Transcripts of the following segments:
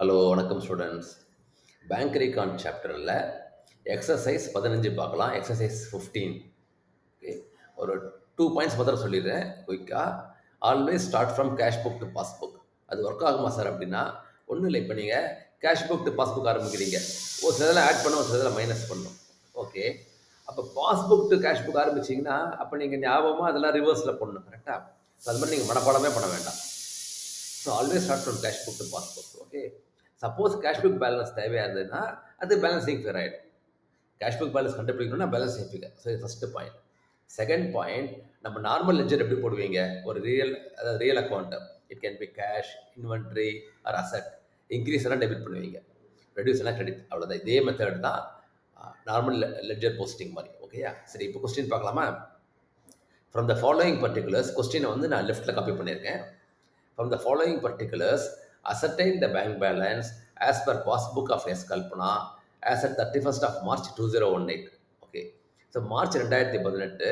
Hello வணக்கம் students bank ரீகான் சாப்டரில் exercise பதினஞ்சு பார்க்கலாம் எக்ஸசைஸ் ஃபிஃப்டீன் ஓகே ஒரு டூ பாயிண்ட்ஸ் மாத்திரம் சொல்லிடுறேன் குயிக்காக always start from cash book to passbook அது ஒர்க் ஆகுமா சார் அப்படின்னா ஒன்றும் இல்லை இப்போ நீங்கள் கேஷ் புக் டு பாஸ்புக் ஆரம்பிக்கிறீங்க ஒரு சிலதில் ஆட் பண்ணும் ஒரு சிலதில் மைனஸ் பண்ணும் ஓகே அப்போ பாஸ்புக் டு கேஷ் புக் ஆரம்பிச்சிங்கன்னா அப்போ நீங்கள் ஞாபகமாக அதெல்லாம் ரிவர்ஸில் பண்ணணும் கரெக்டாக ஸோ அது மாதிரி நீங்கள் மனப்பாடமே பண்ண வேண்டாம் so always start from cash book to passbook okay suppose cash book balance தேவையாக இருந்ததுன்னா அது பேலன்சிங் ஃபேர் ஆகிடும் கேஷ் புக் பேலன்ஸ் கண்டுபிடிக்கணும்னா பேலன்சிங் ஃபிகர் ஸோ இது ஃபஸ்ட்டு பாயிண்ட் செகண்ட் பாயிண்ட் நம்ம நார்மல் லெஜர் எப்படி போடுவீங்க ஒரு ரியல் அதாவது real account it can be cash inventory or asset increase எல்லாம் டெபிட் பண்ணுவீங்க ரெடியூஸ் எல்லாம் கிரெடிட் அவ்வளோதான் இதே மெத்தட் தான் நார்மல் லெஜர் போஸ்டிங் மாதிரி ஓகேயா சரி இப்போ கொஸ்டின் பார்க்கலாமா ஃப்ரம் த ஃபாலோயிங் பர்டிகுலர்ஸ் கொஸ்டினை வந்து நான் லெஃப்ட்டில் காப்பி பண்ணியிருக்கேன் from the following particulars ascertain the bank balance as per passbook of S Kalpana as at 31st of March 2018. Okay so March ரெண்டாயிரத்தி பதினெட்டு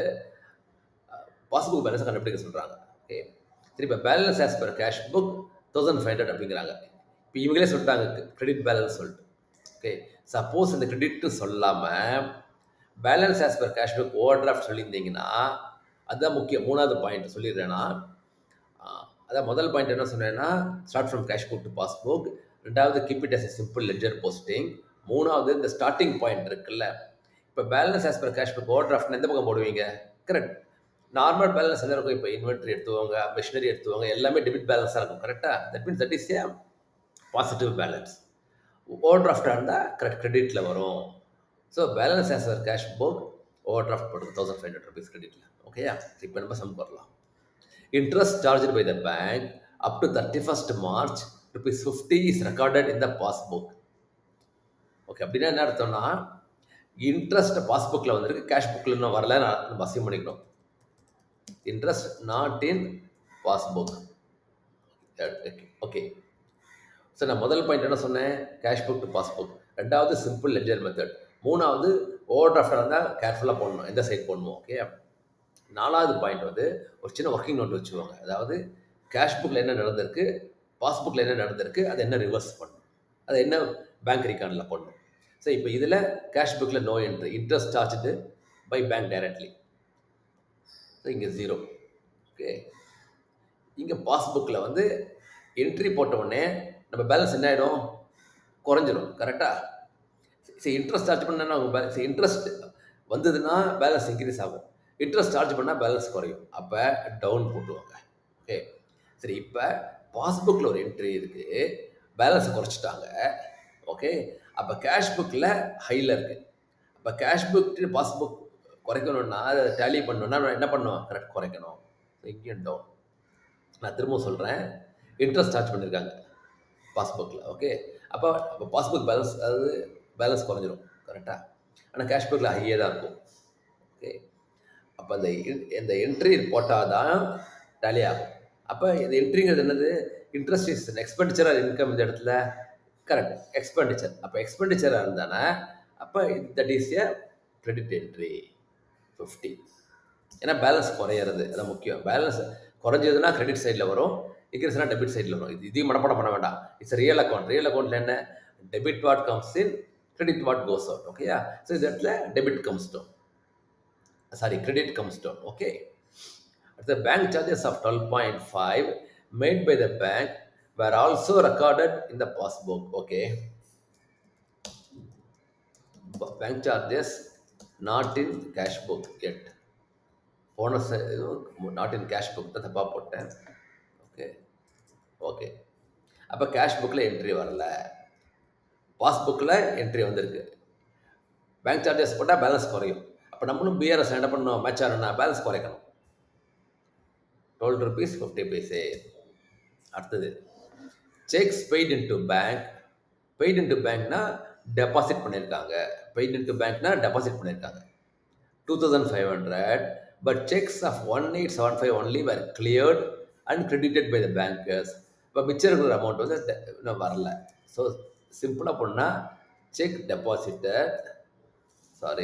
பாஸ்புக் பேலன்ஸ் கண்டுபிடிக்க சொல்கிறாங்க ஓகே சரி இப்போ balance as per cash book thousand five hundred அப்படிங்கிறாங்க இப்போ இவங்களே சொல்லிட்டாங்க கிரெடிட் பேலன்ஸ் சொல்லிட்டு ஓகே சப்போஸ் இந்த கிரெடிட்னு சொல்லாமல் balance as per cash book overdraft சொல்லியிருந்தீங்கன்னா அதுதான் முக்கியம் மூணாவது பாயிண்ட் சொல்லிடுறேன்னா அதான் முதல் பாயிண்ட் என்ன சொன்னேன்னா start from cash book to passbook ரெண்டாவது keep it as a simple ledger posting மூணாவது இந்த ஸ்டார்டிங் பாயிண்ட் இருக்குல்ல இப்போ balance as per cash book overdraft எந்த பக்கம் போடுவீங்க கரெக்ட் நார்மல் பேலன்ஸ் எல்லாம் இருக்கும் இப்போ இன்வெர்ட்ரி எடுத்துவாங்க மிஷினரி எடுத்துவாங்க எல்லாமே டெபிட் பேலன்ஸாக இருக்கும் கரெக்டாக that means that is a positive balance ஓவர் டிராஃப்டாக இருந்தால் கரெக்ட் கிரெடிட்டில் வரும் so balance as per cash book overdraft போடுறது தௌசண்ட் ஃபைவ் ஹண்ட்ரட் ருபீஸ் கிரெடிட்டில் ஓகேயா இப்போ நம்ம சம் வரலாம் interest charged by the bank up to 31st March rupees 50 is recorded in the passbook okay அப்படின்னா என்ன அர்த்தம்னா இன்ட்ரெஸ்ட் பாஸ்புக்கில் வந்திருக்கு கேஷ் புக்கில் இன்னும் வரல நம்ம அசியம் பண்ணிக்கணும் interest not in passbook okay so நான் முதல் பாயிண்ட் என்ன சொன்னேன் கேஷ் புக் டு பாஸ்புக் ரெண்டாவது சிம்பிள் லெஜர் மெத்தட் மூணாவது ஓவர் டிராஃப்டாக இருந்தால் கேர்ஃபுல்லாக போடணும் எந்த சைட் போடணும் ஓகே நாலாவது பாயிண்ட் வந்து ஒரு சின்ன ஒர்க்கிங் நோட் வச்சுக்கோங்க அதாவது கேஷ் புக்கில் என்ன நடந்திருக்கு பாஸ்புக்கில் என்ன நடந்திருக்கு அதை என்ன ரிவர்ஸ் பண்ணணும் அதை என்ன பேங்க் ரீகார்டில் பண்ணணும் ஸோ இப்போ இதில் கேஷ் புக்கில் no entry interest charged by bank directly so இங்கே ஜீரோ ஓகே இங்கே பாஸ்புக்கில் வந்து என்ட்ரி போட்ட உடனே நம்ம பேலன்ஸ் என்ன ஆகிடும் குறைஞ்சிரும் கரெக்டாக சரி இன்ட்ரெஸ்ட் சார்ஜ் பண்ணால் உங்கள் பேலன்ஸ் இன்ட்ரெஸ்ட் வந்ததுன்னா பேலன்ஸ் இன்க்ரீஸ் ஆகும் இன்ட்ரெஸ்ட் சார்ஜ் பண்ணால் பேலன்ஸ் குறையும் அப்போ டவுன் போட்டுவாங்க ஓகே சரி இப்போ பாஸ்புக்கில் ஒரு என்ட்ரி இருக்குது பேலன்ஸை குறைச்சிட்டாங்க ஓகே அப்போ கேஷ் புக்கில் ஹையில் இருக்குது அப்போ கேஷ் புக் பாஸ்புக் குறைக்கணும்னா அதை டேலி பண்ணணும்னா என்ன பண்ணுவோம் கரெக்ட் குறைக்கணும் இங்கேயும் டவுன் நான் திரும்ப சொல்கிறேன் இன்ட்ரெஸ்ட் சார்ஜ் பண்ணியிருக்காங்க பாஸ்புக்கில் ஓகே அப்போ அப்போ பாஸ்புக் பேலன்ஸ் அதாவது பேலன்ஸ் குறைஞ்சிரும் கரெக்டாக ஆனால் கேஷ் புக்கில் ஹையே தான் இருக்கும் ஓகே அப்போ அந்த இந்த என்ட்ரி போட்டால் தான் டேலி ஆகும் அப்போ இந்த என்ட்ரிங்கிறது என்னது இன்ட்ரெஸ்ட் இஸ் எக்ஸ்பெண்டிச்சர் இன்கம் இந்த இடத்துல கரெக்ட் எக்ஸ்பெண்டிச்சர் அப்போ எக்ஸ்பெண்டிச்சராக இருந்தானே அப்போ that is a credit entry fifty ஏன்னா பேலன்ஸ் குறையிறது அதான் முக்கியம் பேலன்ஸ் குறைஞ்சதுன்னா கிரெடிட் சைடில் வரும் இன்க்ரீஸ்னா டெபிட் சைடில் வரும் இது இதையும் மனப்படம் பண்ண வேண்டாம் இட்ஸ் ரியல் அக்கௌண்ட் ரியல் அக்கௌண்ட்டில் என்ன debit what comes in credit what goes out ஓகேயா ஸோ இந்த இடத்துல debit comes down sorry credit comes down okay the bank charges of 12.5 made by the bank were also recorded in the passbook okay bank charges not in cash book yet bonus not in cash book தான் தப்பாக போட்டேன் okay okay அப்போ cash புக்கில் entry வரல பாஸ்புக்கில் entry வந்திருக்கு bank charges போட்டால் balance குறையும் அப்போ நம்மளும் பிஆர்எஸ் என்ன பண்ணணும் மேட்ச் ஆகணும்னா பேலன்ஸ் குறைக்கணும் டுவெல் ருபீஸ் ஃபிஃப்டி பைசே அடுத்தது cheques paid in to bank paid in to பேங்க்னா டெபாசிட் பண்ணியிருக்காங்க பெய்ட் இன் டு பேங்க்னா டெபாசிட் பண்ணியிருக்காங்க two thousand five hundred but cheques of one eight seven five only were cleared and credited by the bankers இப்போ மிச்சம் இருக்கிற amount வந்து இன்னும் வரல ஸோ சிம்பிளாக பண்ணால் cheque deposited sorry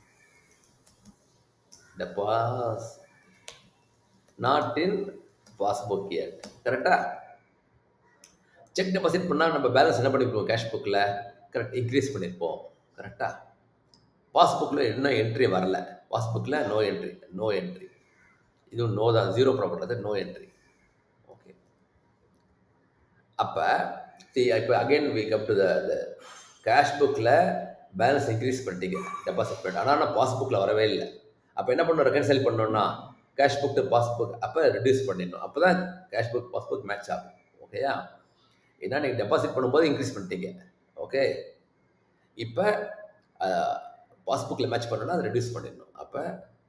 deposit not in passbook yet கரெக்டா செக் டெபாசிட் பண்ணால் நம்ம பேலன்ஸ் என்ன பண்ணிருப்போம் கேஷ் புக்கில் கரெக்ட் இன்க்ரீஸ் பண்ணியிருப்போம் கரெக்டாக பாஸ்புக்கில் இன்னும் என்ட்ரி வரல பாஸ்புக்கில் நோ என்ட்ரி நோ என்ட்ரி இதுவும் நோ தான் zero property no entry okay அப்போ இப்போ again we come to the cash புக்கில் பேலன்ஸ் இன்க்ரீஸ் பண்ணிட்டீங்க டெபாசிட் பண்ணிட்டு ஆனால் நான் பாஸ்புக்கில் வரவே இல்லை அப்போ என்ன பண்ணணும் ரெக்கன்சைல் பண்ணோன்னா கேஷ் புக் டு பாஸ்புக் அப்போ ரெடியூஸ் பண்ணிடணும் அப்போ தான் கேஷ் புக் பாஸ்புக் மேட்ச் ஆகும் ஓகேயா ஏன்னா நீங்கள் டெபாசிட் பண்ணும்போது இன்க்ரீஸ் பண்ணிட்டீங்க ஓகே இப்போ பாஸ்புக்கில் மேட்ச் பண்ணணும்னா அதை ரெடியூஸ் பண்ணிடணும் அப்போ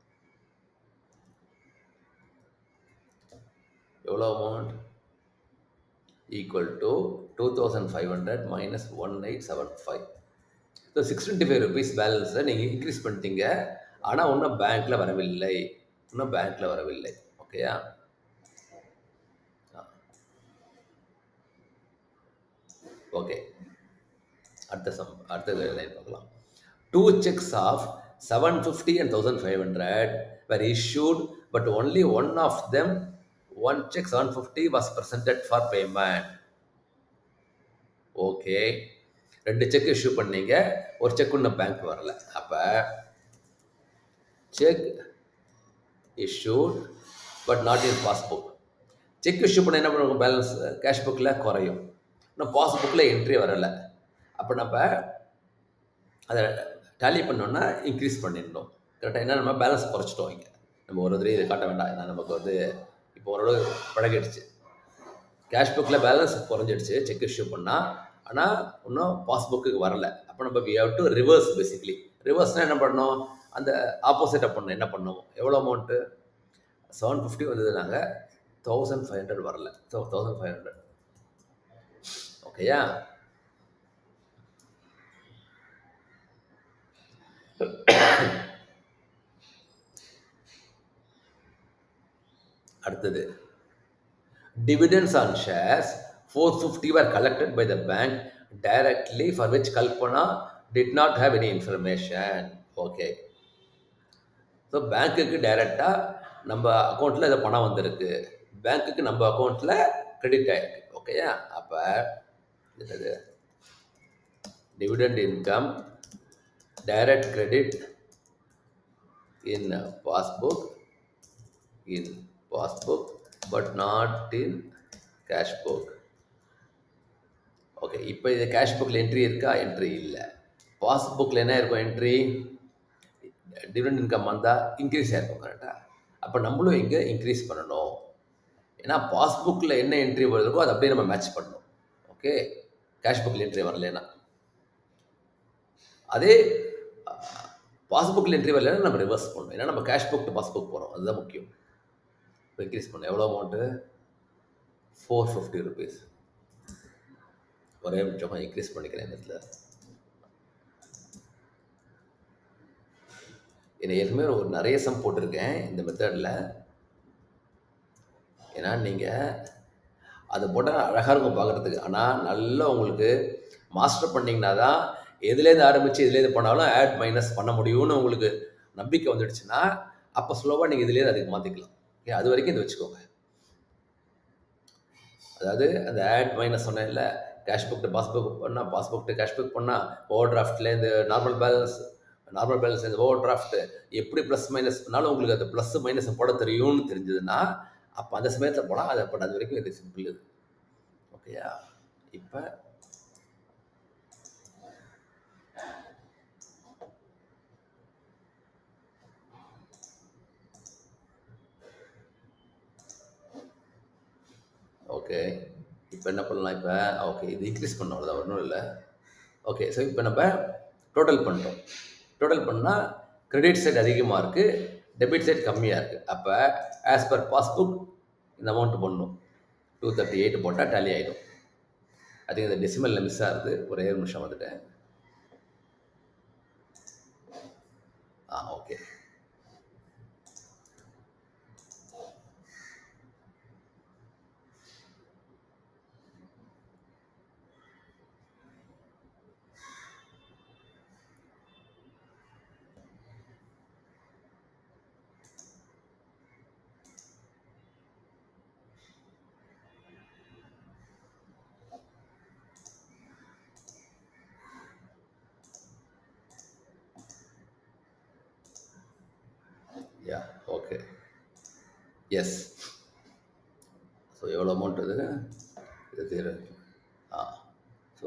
எவ்வளோ amount equal to two thousand five hundred minus one eight seven five so six twenty five rupees பேலன்ஸை நீங்கள் இன்க்ரீஸ் பண்ணிட்டீங்க ஆனால் இன்னும் பேங்க்கில் வரவில்லை இன்னும் பேங்க்கில் வரவில்லை ஓகேயா ஓகே அடுத்த சம் அடுத்த லைன் பார்க்கலாம் two cheques of seven fifty and thousand five hundred were issued but only one of them one check 750 was presented for payment okay ரெண்டு செக் இஷ்யூ பண்ணீங்க ஒரு செக் இன்னும் பேங்க் வரல அப்போ cheque issued but not in passbook cheque issue பண்ண என்ன பண்ணுவோம் balance cash புக்கில் குறையும் இன்னும் பாஸ்புக்கில் என்ட்ரி வரலை அப்போ நம்ம அதை டேலி பண்ணோன்னா இன்க்ரீஸ் பண்ணிடணும் கரெக்டாக என்ன நம்ம பேலன்ஸ் குறைச்சிட்டோம் இங்கே நம்ம ஒரு தடவை இதை காட்ட வேண்டாம் ஏன்னா நமக்கு வந்து இப்போ ஓரளவு பழகிடுச்சு கேஷ் புக்கில் பேலன்ஸ் குறைஞ்சிடுச்சு செக் இஷ்யூ பண்ணால் ஆனால் இன்னும் பாஸ்புக்கு வரல அப்போ நம்ம we have to reverse basically ரிவர்ஸ்னால் என்ன பண்ணோம் அந்த ஆப்போசிட்டாக பண்ணோம் என்ன பண்ணுவோம் எவ்வளோ அமௌண்ட்டு செவன் ஃபிஃப்டி வந்ததுனாங்க தௌசண்ட் ஃபைவ் ஹண்ட்ரட் வரல ஸோ தௌசண்ட் ஃபைவ் ஹண்ட்ரட் ஓகேயா அடுத்தது dividends on shares 450 were collected by the bank directly for which Kalpana did not have any information. Okay. So பேங்க்குக்கு டைரெக்டாக நம்ம அக்கௌண்ட்டில் இதை பணம் வந்திருக்கு பேங்க்குக்கு நம்ம அக்கௌண்ட்டில் கிரெடிட் ஆகிருக்கு ஓகேயா அப்போ என்னது dividend income direct credit in passbook in passbook but not in cash book okay இப்போ இது கேஷ் புக்கில் என்ட்ரி இருக்கா என்ட்ரி இல்லை பாஸ்புக்கில் என்ன இருக்கும் என்ட்ரி டிவிடெண்ட் இன்கம் வந்தால் இன்க்ரீஸ் ஆகிருக்கும் கரெக்டாக அப்போ நம்மளும் இங்கே இன்க்ரீஸ் பண்ணணும் ஏன்னா பாஸ்புக்கில் என்ன என்ட்ரி வருதோ அதை அப்படியே நம்ம மேட்ச் பண்ணணும் ஓகே கேஷ் புக்கில் என்ட்ரி வரலன்னா அதே பாஸ்புக்கில் என்ட்ரி வரலன்னா நம்ம ரிவர்ஸ் பண்ணணும் ஏன்னா நம்ம கேஷ் புக் டு பாஸ்புக் போகிறோம் அதுதான் முக்கியம் இப்போ இன்க்ரீஸ் பண்ண எவ்வளோ அமௌண்ட்டு ஃபோர் ஃபிஃப்டி ருபீஸ் ஒரே நிமிஷமாக இன்க்ரீஸ் பண்ணிக்கிறேன் இந்த இடத்துல என்னை ஏற்கனவே ஒரு நிறைய சம் போட்டிருக்கேன் இந்த மெத்தடில் ஏன்னா நீங்கள் அது போட்டால் அழகாக இருக்கும் பார்க்குறதுக்கு ஆனால் நல்லா உங்களுக்கு மாஸ்டர் பண்ணிங்கன்னா தான் எதுலேருந்து ஆரம்பித்து எதுலேருந்து பண்ணாலும் ஆட் மைனஸ் பண்ண முடியும்னு உங்களுக்கு நம்பிக்கை வந்துடுச்சுன்னா அப்போ ஸ்லோவாக நீங்கள் இதுலேருந்து அதுக்கு மாற்றிக்கலாம் ஓகே அது வரைக்கும் இது வச்சுக்கோங்க அதாவது அந்த ஆட் மைனஸ் சொன்னேன்ல கேஷ் புக் டு பாஸ்புக் பண்ணால் பாஸ்புக் டு கேஷ் புக் பண்ணால் ஓவர் டிராஃப்ட்லேருந்து நார்மல் பேலன்ஸ் நார்மல் பேலன்ஸ் இந்த ஓவர் டிராஃப்ட் எப்படி ப்ளஸ் மைனஸ் பண்ணாலும் உங்களுக்கு அந்த ப்ளஸ் மைனஸ் போட தெரியும்னு தெரிஞ்சதுன்னா அப்போ அந்த சமயத்தில் போனால் அதை போட அது வரைக்கும் இது சிம்பிள் இது ஓகேயா இப்போ ஓகே இப்போ என்ன பண்ணலாம் இப்போ ஓகே இது இன்க்ரீஸ் பண்ண அவ்வளோதான் ஒன்றும் இல்லை ஓகே ஸோ இப்போ நம்ம டோட்டல் பண்ணுறோம் டோட்டல் பண்ணால் கிரெடிட் சைட் அதிகமாக இருக்குது டெபிட் சைட் கம்மியாக இருக்குது அப்போ ஆஸ் பர் பாஸ்புக் இந்த அமௌண்ட் பண்ணணும் டூ தேர்ட்டி எயிட் போட்டால் டேலி ஆகிடும் அது இந்த டெசிமலில் மிஸ் ஆகுது ஒரே ஒரு நிமிஷம் வந்துட்டேன் ஆ ஓகே எஸ் ஸோ எவ்வளோ அமௌண்ட் இது இது தீர ah so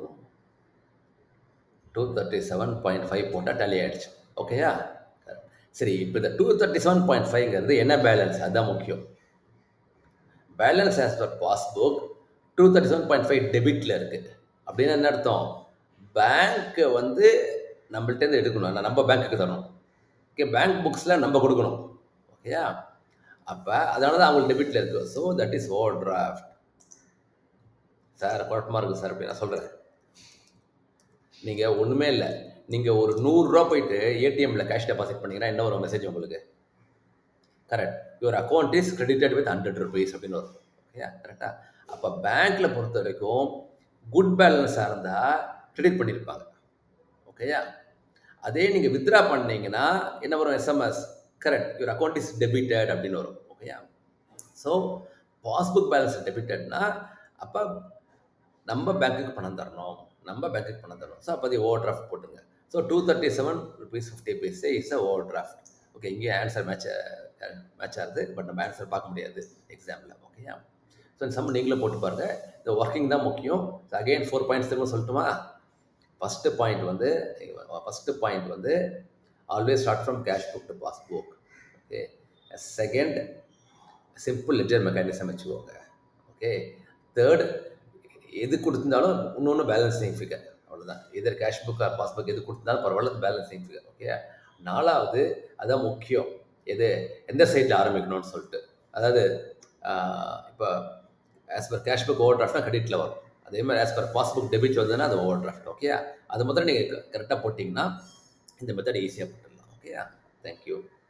two thirty seven point five போட்டால் டலி ஆகிடுச்சு ஓகேயா சரி இப்போ இந்த டூ தேர்ட்டி செவன் பாயிண்ட் ஃபைவ்ங்கிறது என்ன பேலன்ஸ் அதுதான் முக்கியம் balance as per passbook two thirty seven point five டெபிட்டில் இருக்குது அப்படின்னு என்ன அர்த்தம் பேங்க்கை வந்து நம்மள்ட்டேருந்து எடுக்கணும் நம்ம பேங்க்குக்கு தரணும் ஓகே பேங்க் புக்ஸில் நம்ம கொடுக்கணும் ஓகேயா அப்போ அதனால தான் அவங்களுக்கு டெபிட்டில் இருக்குது so that is overdraft sir குழப்பமாக இருக்குது சார் அப்படி நான் சொல்கிறேன் நீங்கள் ஒன்றுமே இல்லை நீங்கள் ஒரு நூறுரூவா போயிட்டு ஏடிஎம்மில் கேஷ் டெபாசிட் பண்ணிங்கன்னா என்ன வரும் மெசேஜ் உங்களுக்கு correct your account is credited with hundred rupees அப்படின்னு வரும் ஓகேயா கரெக்டாக அப்போ பேங்க்கில் பொறுத்த வரைக்கும் குட் பேலன்ஸாக இருந்தால் கிரெடிட் பண்ணியிருப்பாங்க ஓகேயா அதே நீங்கள் வித்ரா பண்ணீங்கன்னா என்ன வரும் SMS correct your account is debited அப்படின்னு வரும் ஓகேயா ஸோ பாஸ்புக் பேலன்ஸ் டெபிட்டட்னா அப்போ நம்ம பேங்க்குக்கு பணம் தரணும் நம்ம பேங்க்குக்கு பணம் தரணும் ஸோ அப்போ அது ஓவர் டிராஃப்ட் போட்டுருங்க so two thirty seven rupees fifty paise is a overdraft okay இங்கே ஆன்சர் மேட்ச் மேட்ச் ஆகுது பட் நம்ம ஆன்சர் பார்க்க முடியாது எக்ஸாமில் ஓகேயா ஸோ இந்த சம் நீங்களும் போட்டு பாருங்கள் இந்த ஒர்க்கிங் தான் முக்கியம் அகெயின் ஃபோர் பாயிண்ட்ஸ் திரும்ப சொல்லட்டுமா ஃபஸ்ட்டு பாயிண்ட் வந்து ஃபஸ்ட்டு பாயிண்ட் வந்து always start from cash book to passbook okay second simple ledger mechanism வச்சுக்கோங்க ஓகே தேர்ட் எது கொடுத்துருந்தாலும் இன்னொன்று பேலன்சிங் ஃபிகர் அவ்வளோதான் either cash book or passbook எது கொடுத்துருந்தாலும் பரவாயில்ல பேலன்சிங் ஃபிகர் ஓகே நாலாவது அதான் முக்கியம் எது எந்த சைட்டில் ஆரம்பிக்கணும்னு சொல்லிட்டு அதாவது இப்போ ஆஸ் பர் கேஷ் புக் ஓவர் டிராஃப்ட்னா கிரெடிட்டில் வரும் அதே மாதிரி ஆஸ் பர் பாஸ்புக் டெபிட் வந்ததுன்னா அது ஓவர் டிராஃப்ட் ஓகே அது முதல்ல நீங்கள் கரெக்டாக போட்டிங்கன்னா இந்த மெத்தட் ஈஸியாக போட்டுடலாம் ஓகே தேங்க்யூ